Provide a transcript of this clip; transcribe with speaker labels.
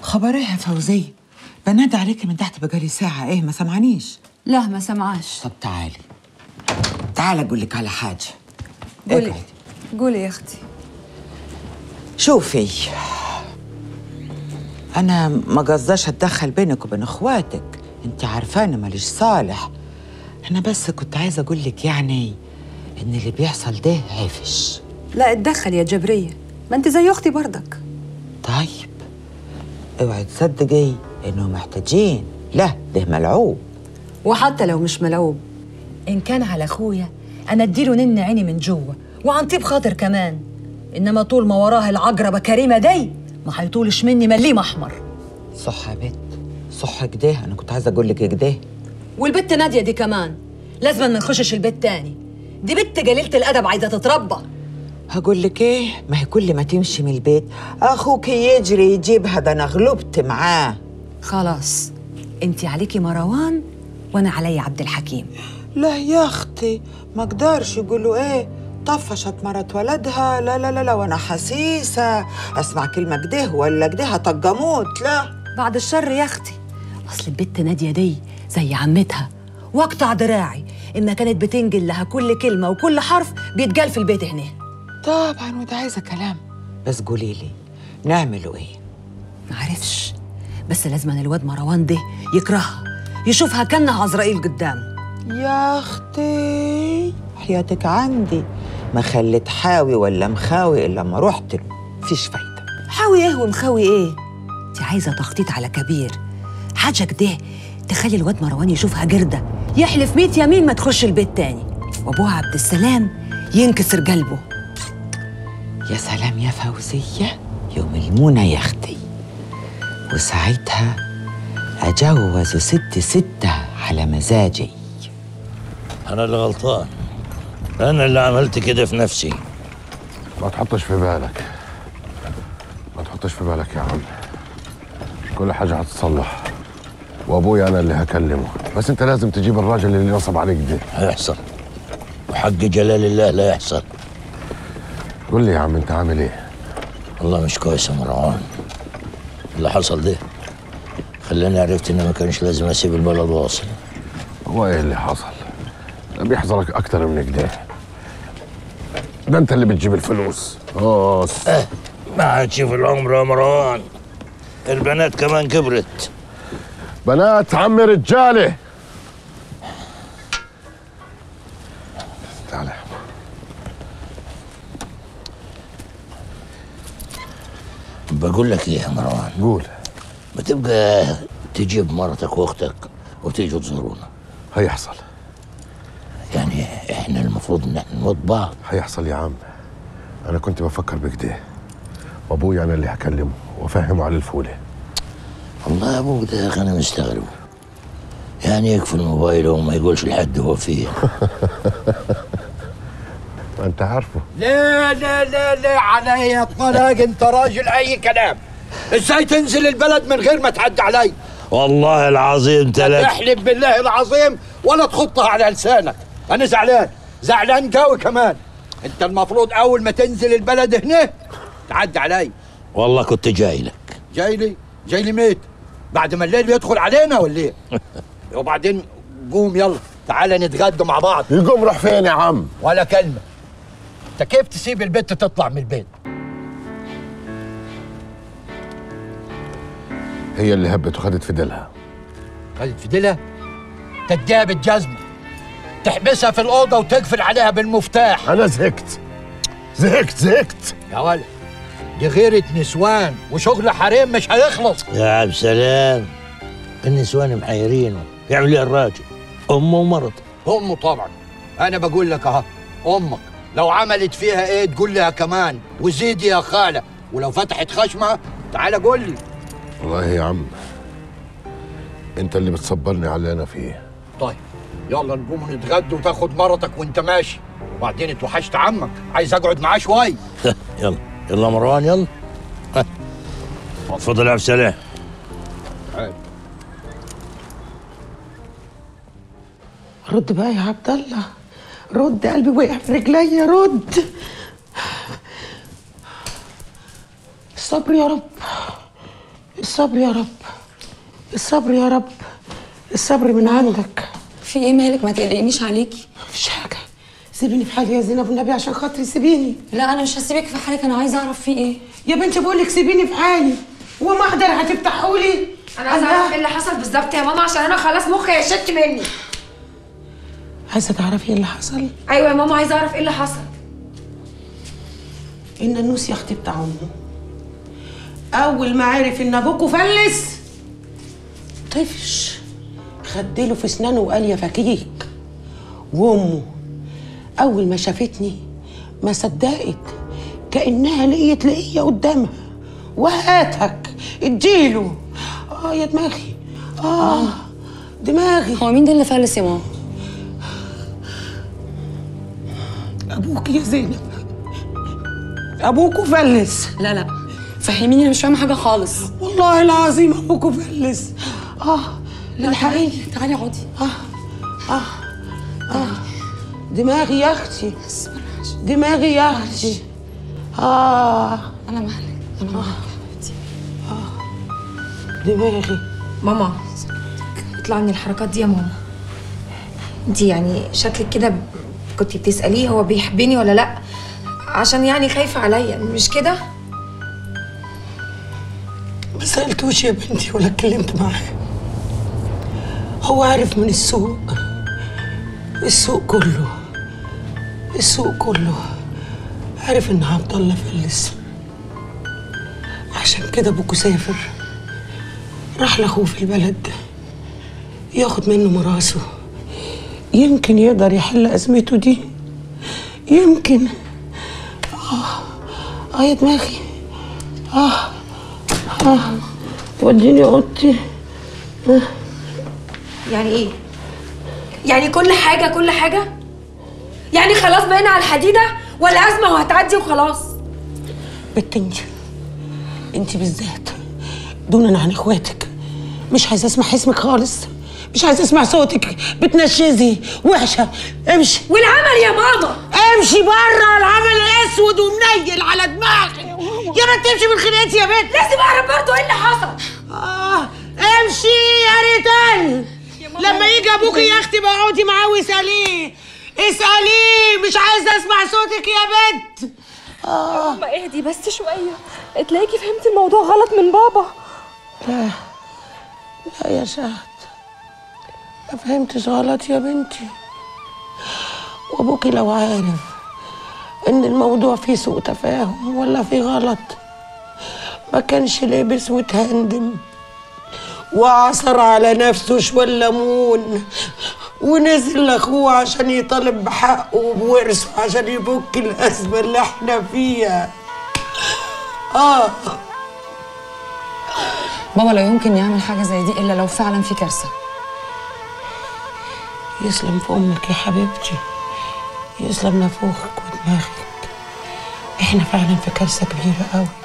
Speaker 1: خبر ايه يا فوزية بنادي عليكي من تحت بقالي ساعة ايه ما سمعنيش
Speaker 2: لا ما سمعاش
Speaker 1: طب تعالي تعالي اقول لك على حاجة
Speaker 2: قولي
Speaker 1: اقعدي.
Speaker 2: قولي يا اختي
Speaker 1: شوفي انا ما قصداش اتدخل بينك وبين اخواتك انت عارفاني ماليش صالح انا بس كنت عايزه اقول لك يعني ان اللي بيحصل ده عفش
Speaker 2: لا اتدخل يا جبرية ما انت زي اختي برضك
Speaker 1: طيب اوعي تصدقي انهم محتاجين لا ده ملعوب
Speaker 2: وحتى لو مش ملعوب ان كان على اخويا انا اديله نن عيني من جوه وعن طيب خاطر كمان انما طول ما وراه العجربه كريمه دي ما هيطولش مني مليم احمر
Speaker 1: صح يا بت صح كده انا كنت عايزه اقول لك كده
Speaker 2: والبت ناديه دي كمان لازم ما نخشش البيت تاني دي بنت جليله الادب عايزه تتربى
Speaker 1: هقول لك ايه ما هي كل ما تمشي من البيت اخوك يجري يجيبها ده انا غلبت معاه
Speaker 2: خلاص انت عليكي مروان وانا علي عبد الحكيم
Speaker 1: لا يا اختي ما اقدرش يقولوا ايه طفشت مرت ولدها لا لا لا لا وانا حسيسه اسمع كلمه كده ولا كده هطجموت لا
Speaker 2: بعد الشر يا اختي اصل البت ناديه دي زي عمتها واقطع دراعي اما كانت بتنجل لها كل كلمه وكل حرف بيتقال في البيت هنا
Speaker 1: طبعا وده عايزه كلام بس قولي لي نعملوا ايه
Speaker 2: معرفش بس لازم الواد مروان ده يكرهها يشوفها كانها عزرائيل قدامه
Speaker 1: يا اختي حياتك عندي ما خليت حاوي ولا مخاوي الا لما رحت له مفيش فايده
Speaker 2: حاوي ايه ومخاوي ايه انت عايزه تخطيط على كبير حاجه كده تخلي الواد مروان يشوفها جرده يحلف ميت يمين ما تخش البيت تاني وابوها عبد السلام ينكسر قلبه
Speaker 1: يا سلام يا فوزيه يوم المونه يا اختي وساعتها اجوز ست سته على مزاجي
Speaker 3: أنا اللي غلطان أنا اللي عملت كده في نفسي
Speaker 4: ما تحطش في بالك ما تحطش في بالك يا عم كل حاجة هتتصلح وابوي انا اللي هكلمه بس انت لازم تجيب الراجل اللي نصب عليك ده
Speaker 3: هيحصل وحق جلال الله لا يحصل
Speaker 4: قول لي يا عم انت عامل ايه
Speaker 3: والله مش كويس يا مروان اللي حصل ده خلاني عرفت ان ما كانش لازم اسيب البلد واصل
Speaker 4: هو ايه اللي حصل ده بيحصلك اكتر من كده ده انت اللي بتجيب الفلوس اوس
Speaker 3: ما عادش في العمر يا مروان البنات كمان كبرت
Speaker 4: بنات عمي رجاله تعال
Speaker 3: بقول لك ايه يا مروان
Speaker 4: قول
Speaker 3: ما تبقى تجيب مرتك واختك وتيجوا تزورونا
Speaker 4: هيحصل
Speaker 3: يعني احنا المفروض ان احنا نود بعض
Speaker 4: هيحصل يا عم انا كنت بفكر بكده وابوي انا اللي هكلمه وافهمه على الفوله
Speaker 3: والله يا ابوك ده يا اخي انا مستغرب يعني يقفل موبايله وما يقولش لحد هو فيه
Speaker 4: ما انت عارفه
Speaker 5: لا لا لا لا علي الطلاق انت راجل اي كلام ازاي تنزل البلد من غير ما تعدي علي
Speaker 3: والله العظيم ثلاث
Speaker 5: احلف بالله العظيم ولا تخطها على لسانك انا زعلان زعلان قوي كمان انت المفروض اول ما تنزل البلد هنا تعدي علي
Speaker 3: والله كنت جاي لك
Speaker 5: جاي لي جاي لي ميت بعد ما الليل بيدخل علينا ولا ايه وبعدين قوم يلا تعالى نتغدى مع بعض
Speaker 4: يقوم راح فين يا عم
Speaker 5: ولا كلمه انت كيف تسيب البنت تطلع من البيت
Speaker 4: هي اللي هبت وخدت في ديلها
Speaker 5: خدت في ديلها تديها بالجزمة تحبسها في الأوضة وتقفل عليها بالمفتاح
Speaker 4: انا زهقت زهقت زهقت
Speaker 5: يا ولد دي غيرة نسوان وشغل حريم مش هيخلص
Speaker 3: يا عبد السلام النسوان محيرينه يعمل ايه الراجل امه ومرته
Speaker 5: أمه طبعا أنا بقول لك أهو أمك لو عملت فيها إيه تقول لها كمان وزيدي يا خالة ولو فتحت خشمها تعالى قول لي
Speaker 4: والله يا عم انت اللي بتصبرني على اللي انا فيه
Speaker 5: طيب يلا نقوم نتغدى وتاخد مرتك وانت ماشي وبعدين اتوحشت عمك عايز اقعد معاه شوي
Speaker 3: يلا يلا يا مروان يلا ها. تفضل يا عبد السلام
Speaker 1: رد بقى يا عبد الله رد قلبي وقع في رجليا رد الصبر يا رب
Speaker 6: الصبر يا رب الصبر يا رب الصبر من عندك
Speaker 7: في ايه مالك ما تقلقنيش عليكي
Speaker 6: مفيش حاجة سيبيني في حالي يا زينب والنبي عشان خاطري سيبيني
Speaker 7: لا انا مش هسيبك في حالك انا عايزه اعرف في ايه
Speaker 6: يا بنتي بقول لك سيبيني في حالي وما اقدر هتفتحوا لي
Speaker 8: انا عايزه اعرف ايه اللي حصل بالظبط يا ماما عشان انا خلاص مخي هيشت مني
Speaker 6: عايزة تعرفي ايه اللي حصل؟
Speaker 8: ايوه يا ماما عايزه اعرف ايه اللي حصل
Speaker 6: ان النوس يا اختي بتاع امه اول ما عرف ان ابوكوا فلس طفش خدله في اسنانه وقال يا فكيك وامه اول ما شافتني ما صدقت كانها لقيت لقيه قدامها وهاتك اديله اه يا دماغي اه دماغي
Speaker 7: هو مين ده اللي فلس يا ماما
Speaker 6: ابوك يا زينب ابوكوا فلس
Speaker 7: لا لا فهميني انا مش فاهمه حاجه خالص
Speaker 6: والله العظيم ابوكوا فلس اه الحقيقي
Speaker 7: تعالي اقعدي
Speaker 6: دماغي يا اختي دماغي يا اختي اه
Speaker 7: انا مهلك انا مهلك
Speaker 6: دماغي
Speaker 8: ماما اطلعي من الحركات دي يا ماما انت يعني شكلك كده ب- كنتي بتساليه هو بيحبني ولا لا عشان يعني خايفه عليا مش كده
Speaker 6: ما سالتوش يا بنتي ولا اتكلمت معاه هو عارف من السوق السوق كله السوق كله عارف ان عبد الله فلس عشان كده ابوكوا سافر راح لاخوه في البلد ياخد منه مراسه يمكن يقدر يحل ازمته دي يمكن اه اه يا دماغي اه اه وديني اوضتي
Speaker 8: يعني ايه يعني كل حاجه كل حاجه يعني خلاص بقينا على الحديده ولا ازمه وهتعدي وخلاص
Speaker 6: بنت انت انت بالذات دونا عن اخواتك مش عايزه اسمع اسمك خالص مش عايزه اسمع صوتك بتنشزي وحشه امشي
Speaker 8: والعمل يا ماما
Speaker 6: امشي بره العمل اسود ومنيل على دماغي يا ما تمشي من خناقتي يا بنت
Speaker 8: لازم اعرف برضه ايه اللي حصل
Speaker 6: اه امشي يا ريتان لما يجي ابوك يا اختي بقعدي معاه واساليه اساليه مش عايزه اسمع صوتك يا بنت
Speaker 9: ما اهدي بس شوية تلاقيكي فهمتي الموضوع غلط من بابا
Speaker 6: لا لا يا شهد ما فهمتش غلط يا بنتي وابوكي لو عارف ان الموضوع فيه سوء تفاهم ولا فيه غلط ما كانش لابس وتهندم وعصر على نفسه شوال ليمون ونزل لاخوه عشان يطالب بحقه وبورثه عشان يفك الازمه اللي احنا فيها اه
Speaker 7: بابا لا يمكن يعمل حاجه زي دي الا لو فعلا في كارثه
Speaker 6: يسلم في امك يا حبيبتي يسلم نافوخك ودماغك احنا فعلا في كارثه كبيره قوي